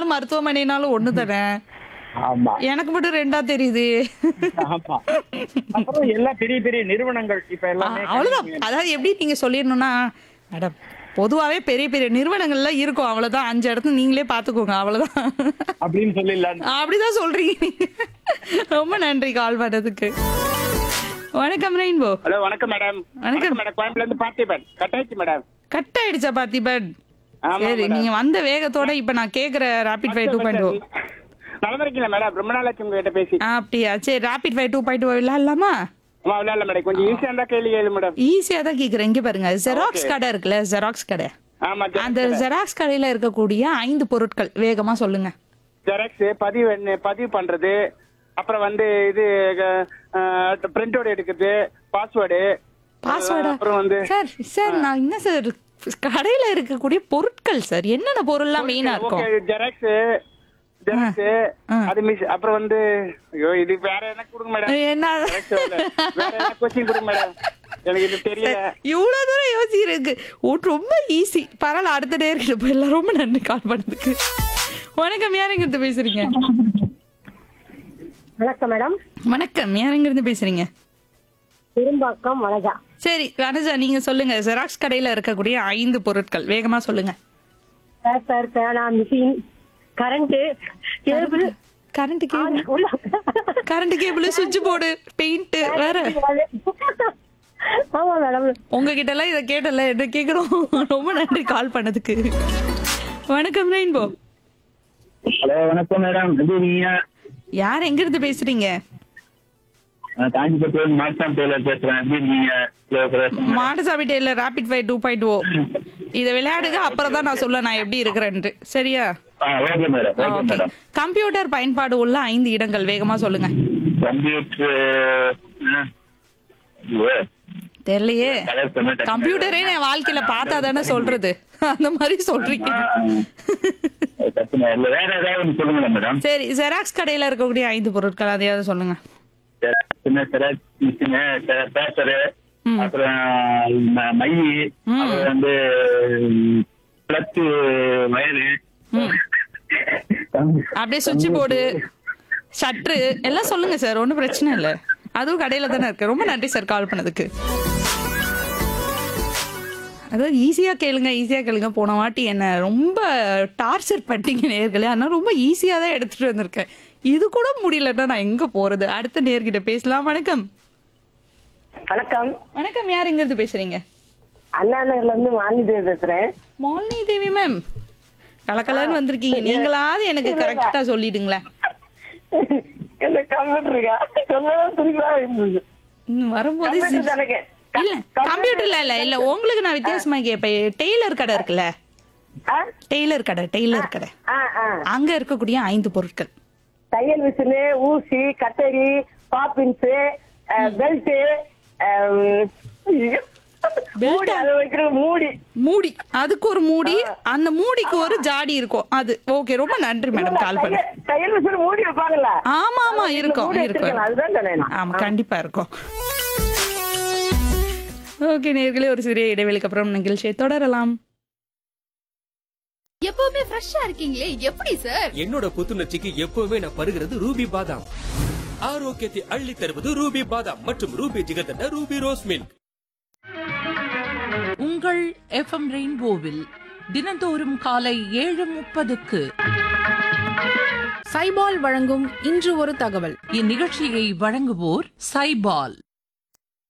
ஹாஸ்பிட்டல்னாலும் மருத்துவமனைனாலும் ஒண்ணு தானே ஆமா எனக்கு மட்டும் ரெண்டா தெரியுது ஆமா அப்புறம் எல்லா பெரிய பெரிய நிறுவனங்கள் இப்ப ஆ, எல்லாமே அவ்வளவுதான் அதாவது எப்படி நீங்க சொல்லிடணும்னா மேடம் பொதுவாவே பெரிய பெரிய நிறுவனங்கள்ல இருக்கும் அவ்வளவுதான் அஞ்சு இடத்துல நீங்களே பாத்துக்கோங்க அவ்வளவுதான் அப்படின்னு சொல்லிடலாம் அப்படிதான் சொல்றீங்க நீங்க. ரொம்ப நன்றி கால் பண்ணதுக்கு வணக்கம் ரெயின்போ ஹலோ வணக்கம் மேடம் வணக்கம். மேடம் கோயம்புல இருந்து பார்த்திபன் கட்டாயிச்சு மேடம் கட் ஆயிடுச்சா பார்த்திபன் ஆமா, சரி மேடம். நீங்க வந்த வேகத்தோட இப்ப நான் கேக்குற rapid five two point O நல்லா இருக்கீங்களா மேடம் ரொம்ப நாளாச்சு உங்ககிட்ட பேசி அப்படியா சரி rapid five two point O விளையாடலாமா ஆமா விளையாடல மேடம் கொஞ்சம் ஈஸியா இருந்தா கேள்வி கேளு மேடம் ஈஸியா தான் கேக்குறேன் இங்க பாருங்க ஜெராக்ஸ் கடை இருக்குல்ல ஜெராக்ஸ் கடை ஆமா அந்த ஜெராக்ஸ் கடையில இருக்கக்கூடிய ஐந்து பொருட்கள் வேகமா சொல்லுங்க ஜெராக்ஸ் பதிவு என்ன- பதிவு பண்றது அப்புறம் வந்து இது பிரிண்ட் அவுட் எடுக்கிறது பாஸ்வேர்டு பாஸ்வேர்டா அப்புறம் வந்து சார் சார் நான் என்ன சார் கடையில இருக்கக்கூடிய பொருட்கள் சார் என்னென்ன பொருள்லாம் மெயினா இருக்கும் ஜெராக்ஸ் ஜெராக்ஸ் ஆ. அது மிஸ் அப்புறம் வந்து ஐயோ இது வேற என்ன கொடுங்க மேடம் என்ன Xerox வேற வேற என்ன கொஸ்டின் கொடுங்க மேடம் எனக்கு இது தெரியல இவ்வளவு தூரம் யோசிச்சிருக்கு ஓ ரொம்ப ஈஸி பரவாயில்ல அடுத்த நேர்கிட்ட போயிடலாம் ரொம்ப நன்றி கால் பண்ணதுக்கு வணக்கம் யாருங்கிறது பேசுறீங்க வணக்கம் மேடம் வணக்கம் யாருங்கிறது பேசுறீங்க பெரும்பாக்கம் வனஜா சரி வனஜா நீங்க சொல்லுங்க ஜெராக்ஸ் கடையில இருக்கக்கூடிய ஐந்து பொருட்கள் வேகமா சொல்லுங்க பேப்பர் பேனா machine current cable current cable current cable சுவிட்ச் போர்டு பெயிண்ட் வேற ஆமா மேடம் உங்ககிட்ட எல்லாம் இதை கேட்டல என்ன கேக்குறோம் ரொம்ப நன்றி கால் பண்ணதுக்கு வணக்கம் ரெயின்போ ஹலோ வணக்கம் மேடம் எப்படி இருக்கீங்க யார் எங்க இருந்து பேசுறீங்க நான் காஞ்சிபுரத்துல மார்சாம் டெய்லர் பேசுறேன் எப்படி இருக்கீங்க hello brother. Madasamy tailor rapid five two point O இதை விளையாடுங்க அப்புறம் தான் நான் சொல்ல நான் எப்படி இருக்கிறேன்ட்டு சரியா ஆ okay madam okay okay madam computer பயன்பாடு உள்ள ஐந்து இடங்கள் வேகமா சொல்லுங்க கம்ப்யூட்டர் தெரியலையே கலர் பண்ண கம்ப்யூட்டரே என் வாழ்க்கையில பார்த்தா தானே சொல்றது அந்த மாதிரி சொல்றீங்க இல்ல வேற ஏதாவது ஒன்று சொல்லுங்க மேடம் சரி ஜெராக்ஸ் கடையில இருக்கக்கூடிய ஐந்து பொருட்கள் அதையாவது சொல்லுங்க சின்ன செராக்ஸ் மிஷினு பேப்பரு ம். அப்புறம் ம- மை ம். அப்புறம் வந்து பிளஸ் வயரு அப்படியே சுவிட்ச் போர்டு ஷட்ரு எல்லாம் சொல்லுங்க சார் ஒன்றும் பிரச்சனை இல்லை அதுவும் கடையில தானே இருக்கு ரொம்ப நன்றி சார் கால் பண்ணதுக்கு அதாவது ஈஸியா கேளுங்க ஈஸியா கேளுங்க போன வாட்டி என்ன ரொம்ப டார்ச்சர் பண்ணிட்டீங்க நேர்களே அதனால ரொம்ப ஈஸியா தான் எடுத்துட்டு வந்திருக்கேன் இது கூட முடியலன்னா நான் எங்க போறது அடுத்த நேர்கிட்ட பேசலாம் வணக்கம் வணக்கம் வணக்கம் யார் எங்க இருந்து பேசுறீங்க அண்ணா நகர்ல இருந்து வாணிதேவி பேசுறேன் மாலினி தேவி மேம் கலக்கலன்னு வந்திருக்கீங்க நீங்களாவது எனக்கு கரெக்டா சொல்லிடுங்களேன் இந்த கம்ப்யூட்டர் இருக்கா சொல்லதான் துணிகளா இருந்தது ம், வரும்போது கம்ப்யூட்டர் தானே இல்ல கம்ப்யூட்டர்ல இல்ல இல்ல உங்களுக்கு நான் வித்தியாசமா கேட்பேன் டெய்லர் கடை இருக்குல்ல ஆ? டெய்லர் கடை டெய்லர் கடை ஆ, ஆ. அங்க இருக்கக்கூடிய ஐந்து பொருட்கள் தையல் மிஷினு ஊசி கட்டரி பாப்பின்ஸ் பெல்ட் மூடி அதை வைக்கிற மூடி மூடி அதுக்கு ஒரு மூடி அந்த மூடிக்கு ஒரு ஜாடி இருக்கும் அது ஓகே ரொம்ப நன்றி மேடம் கால் பண்ண தையல் தையல் மிஷின் மூடி வைப்பாங்கல்ல ஆமா ஆமா அதுல இருக்கும் மூடி இருக்கும் வச்சிருக்கேன், அதுதான் சொன்னேன் நான். ஆமா கண்டிப்பா இருக்கும் ஓகே நேர்களே ஒரு சிறிய இடைவெளிக்கு அப்புறம் நிகழ்ச்சியை தொடரலாம் எப்பவுமே ஃப்ரெஷ்ஷா இருக்கீங்களே எப்படி சார் என்னோட புத்துணர்ச்சிக்கு எப்பவுமே நான் பருகிறது ரூபி பாதாம் ஆரோக்கியத்தை அள்ளி தருவது ரூபி பாதாம் மற்றும் Ruby jigarthanda Ruby rose milk உங்கள் எஃப்எம் ரெயின்போவில் தினந்தோறும் காலை ஏழு முப்பதுக்கு சைபால் வழங்கும் இன்று ஒரு தகவல் இந்நிகழ்ச்சியை வழங்குவோர் சைபால்